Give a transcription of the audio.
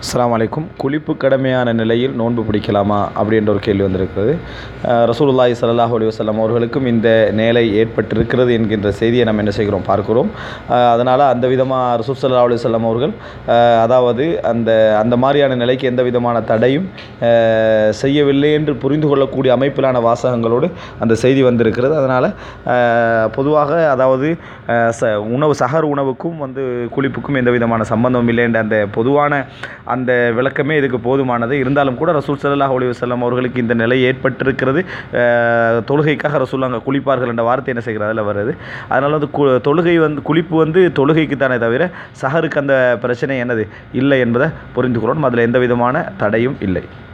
அஸ்ஸலாமு அலைக்கும் குளிப்பு கடமையான நிலையில் நோன்பு பிடிக்கலாமா அப்படின்ற ஒரு கேள்வி வந்திருக்கிறது அஹ் ரசூலுல்லாஹி ஸல்லல்லாஹு அலைஹி வஸல்லம் அவர்களுக்கும் இந்த நிலை ஏற்பட்டிருக்கிறது என்கின்ற செய்தியை நம்ம என்ன செய்கிறோம் பார்க்கிறோம் அஹ் அதனால் அந்த விதமாக ரசூல் ஸல்லல்லாஹு அலைஹி வஸல்லம் அவர்கள் அஹ் அதாவது அந்த அந்த மாதிரியான நிலைக்கு எந்த விதமான தடையும் அஹ் செய்யவில்லை என்று புரிந்து கொள்ளக்கூடிய அமைப்பிலான வாசகங்களோடு அந்த செய்தி வந்திருக்கிறது அதனால் பொதுவாக அதாவது அஹ் ச உணவு சஹர் உணவுக்கும் வந்து குளிப்புக்கும் எந்த விதமான சம்பந்தம் இல்லை என்ற அந்த பொதுவான அந்த விளக்கமே இதுக்கு போதுமானது இருந்தாலும் கூட ரசூல் ஸல்லல்லாஹு அலைஹி வஸல்லம் அவர்களுக்கு இந்த நிலை ஏற்பட்டிருக்கிறது அஹ், தொழுகைக்காக ரசூல் அங்கே குளிப்பார்கள் என்ற வார்த்தை என்ன செய்கிறது அதில் வருது அதனால் வந்து கு தொழுகை வந்து குளிப்பு வந்து தொழுகைக்கு தானே தவிர சஹருக்கு அந்த பிரச்சனை என்னது இல்லை என்பதை புரிந்து கொள்ளணும் அதில் எந்த விதமான தடையும் இல்லை